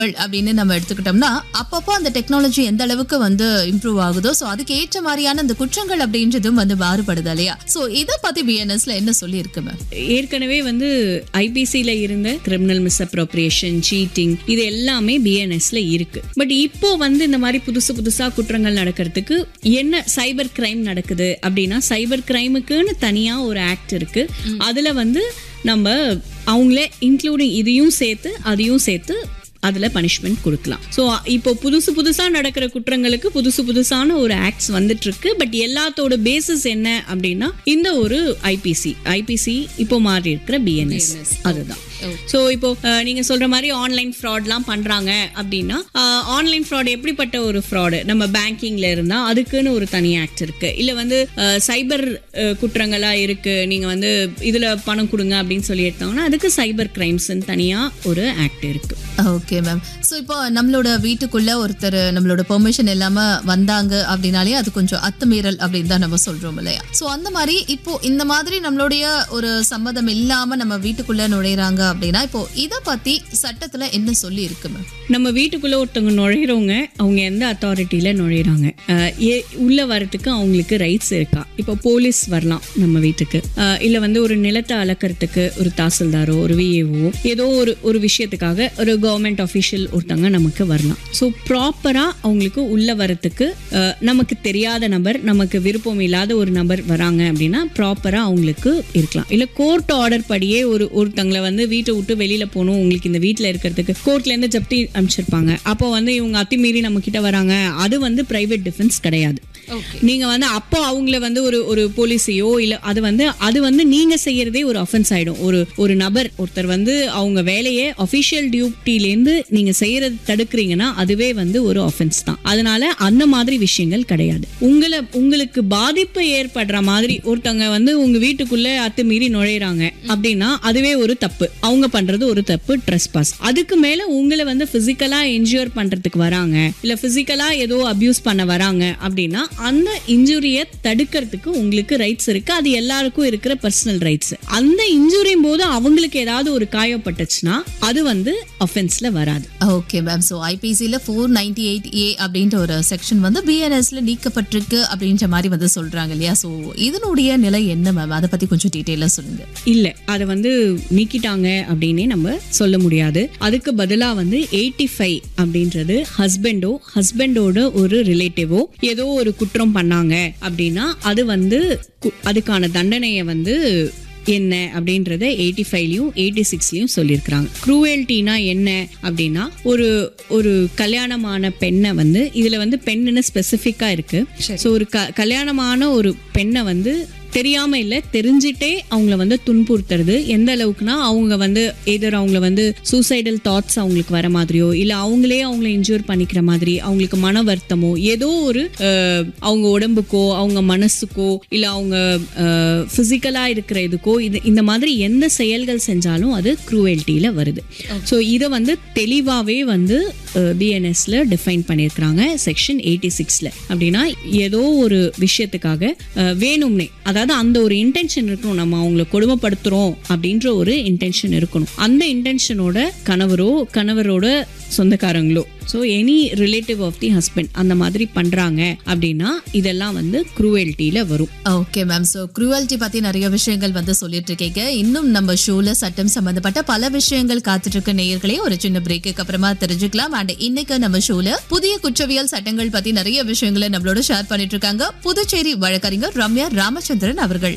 அப்படின்னு நம்ம எடுத்துக்கிட்டோம்னா அப்பப்போ அந்த டெக்னாலஜி எந்த அளவுக்கு வந்து இம்ப்ரூவ் ஆகுதோ ஸோ அதுக்கு ஏற்ற மாதிரியான அந்த குற்றங்கள் அப்படின்றதும் வந்து மாறுபடுது இல்லையா ஸோ இதை பத்தி பிஎன்எஸ்ல என்ன சொல்லி இருக்கு மேம் ஏற்கனவே வந்து ஐபிசியில் இருந்த கிரிமினல் மிஸ்அப்ரோப்ரியேஷன் சீட்டிங் இது எல்லாமே பிஎன்எஸ்ல இருக்கு பட் இப்போ வந்து இந்த மாதிரி புதுசு புதுசா குற்றங்கள் நடக்கிறதுக்கு என்ன சைபர் கிரைம் நடக்குது அப்படின்னா சைபர் கிரைமுக்குன்னு தனியா ஒரு ஆக்ட் இருக்கு அதுல வந்து நம்ம அவங்களே இன்க்ளூடிங் இதையும் சேர்த்து அதையும் சேர்த்து அதுல பனிஷ்மெண்ட் கொடுக்கலாம் ஸோ இப்போ புதுசு புதுசா நடக்கிற குற்றங்களுக்கு புதுசு புதுசான ஒரு ஆக்ட்ஸ் வந்துட்டு இருக்கு பட் எல்லாத்தோட பேசிஸ் என்ன அப்படின்னா இந்த ஒரு ஐபிசி ஐபிசி இப்போ மாறி இருக்கிற பிஎன்எஸ் அதுதான் ஸோ இப்போ அஹ், நீங்க சொல்ற மாதிரி ஆன்லைன் ஃப்ராட்லாம் பண்றாங்க அப்படின்னா ஆன்லைன் ஃப்ராட் எப்படிப்பட்ட ஒரு ஃப்ராடு நம்ம பேங்கிங்ல இருந்தா அதுக்குன்னு ஒரு தனி ஆக்ட் இருக்கு இல்ல வந்து சைபர் குற்றங்களா இருக்கு நீங்க வந்து இதுல பணம் கொடுங்க அப்படின்னு சொல்லி எடுத்தாங்கன்னா அதுக்கு சைபர் கிரைம்ஸ்ன்னு தனியா ஒரு ஆக்ட் இருக்கு ஓகே மேம் ஸோ இப்போ நம்மளோட வீட்டுக்குள்ள ஒருத்தர் நம்மளோட பெர்மிஷன் இல்லாம வந்தாங்க அப்படின்னாலே அது கொஞ்சம் அத்துமீறல் அப்படின்னு தான் நம்ம சொல்றோம் இல்லையா ஸோ அந்த மாதிரி இப்போ இந்த மாதிரி நம்மளுடைய ஒரு சம்மதம் இல்லாம நம்ம வீட்டுக்குள்ள நுழையிறாங்க அப்படின்னா இப்போ இதை பத்தி சட்டத்துல என்ன சொல்லி இருக்கு மேம் நம்ம வீட்டுக்குள்ள ஒருத்தவங்க நுழையிறவங்க அவங்க எந்த அத்தாரிட்டியில நுழையிறாங்க அஹ் ஏ- உள்ள வரதுக்கு அவங்களுக்கு ரைட்ஸ் இருக்கா இப்போ போலீஸ் வரலாம் நம்ம வீட்டுக்கு அஹ் இல்ல வந்து ஒரு நிலத்தை அளக்கறதுக்கு ஒரு தாசில்தாரோ ஒரு விஏஓ ஏதோ ஒரு ஒரு விஷயத்துக்காக ஒரு கவர்மெண்ட் அஃபிஷியல் ஒருத்தவங்க நமக்கு வரலாம் ஸோ ப்ராப்பரா அவங்களுக்கு உள்ள வரத்துக்கு அஹ் நமக்கு தெரியாத நபர் நமக்கு விருப்பம் இல்லாத ஒரு நபர் வராங்க அப்படின்னா ப்ராப்பரா அவங்களுக்கு இருக்கலாம் இல்ல கோர்ட் ஆர்டர் படியே ஒரு ஒருத்தங்களை வந்து வீட்டை விட்டு வெளியில போகணும் உங்களுக்கு இந்த வீட்டில் இருக்கிறதுக்கு கோர்ட்ல இருந்து ஜப்தி அனுப்பிச்சிருப்பாங்க அப்போ வந்து இவங்க அத்துமீறி நம்ம கிட்ட வராங்க அது வந்து பிரைவேட் டிஃபென்ஸ் கிடையாது நீங்க வந்து அப்போ அவங்கள வந்து ஒரு ஒரு போலீஸையோ இல்ல அது வந்து அது வந்து நீங்க செய்யறதே ஒரு அஃபென்ஸ் ஆயிடும் ஒரு ஒரு நபர் ஒருத்தர் வந்து அவங்க வேலையை அபிஷியல் டியூட்டிலேருந்து நீங்க செய்யறது தடுக்கிறீங்கன்னா அதுவே வந்து ஒரு அஃபென்ஸ் தான் அதனால அந்த மாதிரி விஷயங்கள் கிடையாது உங்களை உங்களுக்கு பாதிப்பு ஏற்படுற மாதிரி ஒருத்தவங்க வந்து உங்க வீட்டுக்குள்ள அத்துமீறி நுழையிறாங்க அப்படின்னா அதுவே ஒரு தப்பு அவங்க பண்றது ஒரு தப்பு ட்ரெஸ் பாஸ் அதுக்கு மேல உங்களை வந்து பிசிக்கலா என்ஜூர் பண்றதுக்கு வராங்க இல்ல பிசிக்கலா ஏதோ அபியூஸ் பண்ண வராங்க அப்படின்னா அந்த இன்ஜுரியை தடுக்கிறதுக்கு உங்களுக்கு ரைட்ஸ் இருக்கு அது எல்லாருக்கும் இருக்கிற பர்சனல் ரைட்ஸ் அந்த இன்ஜுரியும் போது அவங்களுக்கு ஏதாவது ஒரு காயப்பட்டுச்சுன்னா அது வந்து அஃபென்ஸ்ல வராது ஓகே மேம் ஸோ ஐபிசியில் ஃபோர் நைன்டி எயிட் ஏ அப்படின்ற ஒரு செக்ஷன் வந்து பிஎன்எஸ்ல நீக்கப்பட்டிருக்கு அப்படின்ற மாதிரி வந்து சொல்றாங்க இல்லையா ஸோ இதனுடைய நிலை என்ன மேம் அதை பத்தி கொஞ்சம் டீட்டெயிலாக சொல்லுங்க இல்ல அதை வந்து நீக்கிட்டாங்க அப்படின்னே நம்ம சொல்ல முடியாது அதுக்கு பதிலா வந்து எயிட்டி ஃபைவ் அப்படின்றது ஹஸ்பண்டோ ஹஸ்பண்டோட ஒரு ரிலேட்டிவோ ஏதோ ஒரு குற்றம் பண்ணாங்க அப்படின்னா அது வந்து கு- அதுக்கான தண்டனையை வந்து என்ன அப்படின்றத எயிட்டி ஃபைவ்லையும் எயிட்டி சிக்ஸ்லையும் சொல்லியிருக்கிறாங்க க்ரூவல்ட்டினா என்ன அப்படின்னா ஒரு ஒரு கல்யாணமான பெண்ணை வந்து இதுல வந்து பெண்ணுன்னு ஸ்பெசிஃபிக்காக இருக்கு ஸோ ஒரு க கல்யாணமான ஒரு பெண்ணை வந்து தெரியாம இல்ல தெரிஞ்சிட்டே அவங்கள வந்து துன்புறுத்துறது எந்த அளவுக்குனா அவங்க வந்து எதர் அவங்கள வந்து சூசைடல் தாட்ஸ் அவங்களுக்கு வர மாதிரியோ இல்ல அவங்களே அவங்கள இன்ஜூர் பண்ணிக்கிற மாதிரி அவங்களுக்கு மன வருத்தமோ ஏதோ ஒரு அஹ், அவங்க உடம்புக்கோ அவங்க மனசுக்கோ இல்ல அவங்க பிசிக்கலா இருக்கிற இதுக்கோ இது இந்த மாதிரி எந்த செயல்கள் செஞ்சாலும் அது குரூவல்ட்டியில வருது ஸோ இதை வந்து தெளிவாவே வந்து பிஎன்எஸ்ல டிஃபைன் பண்ணியிருக்கிறாங்க செக்ஷன் எயிட்டி சிக்ஸ்ல அப்படின்னா ஏதோ ஒரு விஷயத்துக்காக அஹ், வேணும்னே அதாவது அந்த ஒரு இன்டென்ஷன் இருக்கணும் நம்ம அவங்கள கொடுமைப்படுத்துறோம் அப்படின்ற ஒரு இன்டென்ஷன் இருக்கணும் அந்த இன்டென்ஷனோட கணவரோ கணவரோட சொந்தக்காரங்களோ so any relative of the husband அந்த மாதிரி பண்றாங்க அப்படின்னா இதெல்லாம் வந்து குரூவல்ட்டியில வரும் ஓகே மேம் ஸோ குரூவல்ட்டி பத்தி நிறைய விஷயங்கள் வந்து சொல்லிட்டு இருக்கீங்க இன்னும் நம்ம ஷோல சட்டம் சம்பந்தப்பட்ட பல விஷயங்கள் காத்துட்டு இருக்க நேயர்களே ஒரு சின்ன பிரேக்குக்கு அப்புறமா தெரிஞ்சுக்கலாம் அண்ட் இன்னைக்கு நம்ம ஷோல புதிய குற்றவியல் சட்டங்கள் பத்தி நிறைய விஷயங்களை நம்மளோட ஷேர் பண்ணிட்டு இருக்காங்க புதுச்சேரி வழக்கறிஞர் ரம்யா ராமச்சந்திரன் அவர்கள்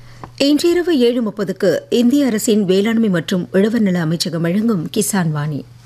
இன்றிரவு ஏழு முப்பதுக்கு இந்திய அரசின் வேளாண்மை மற்றும் உழவர் நல அமைச்சகம் வழங்கும் கிசான் வாணி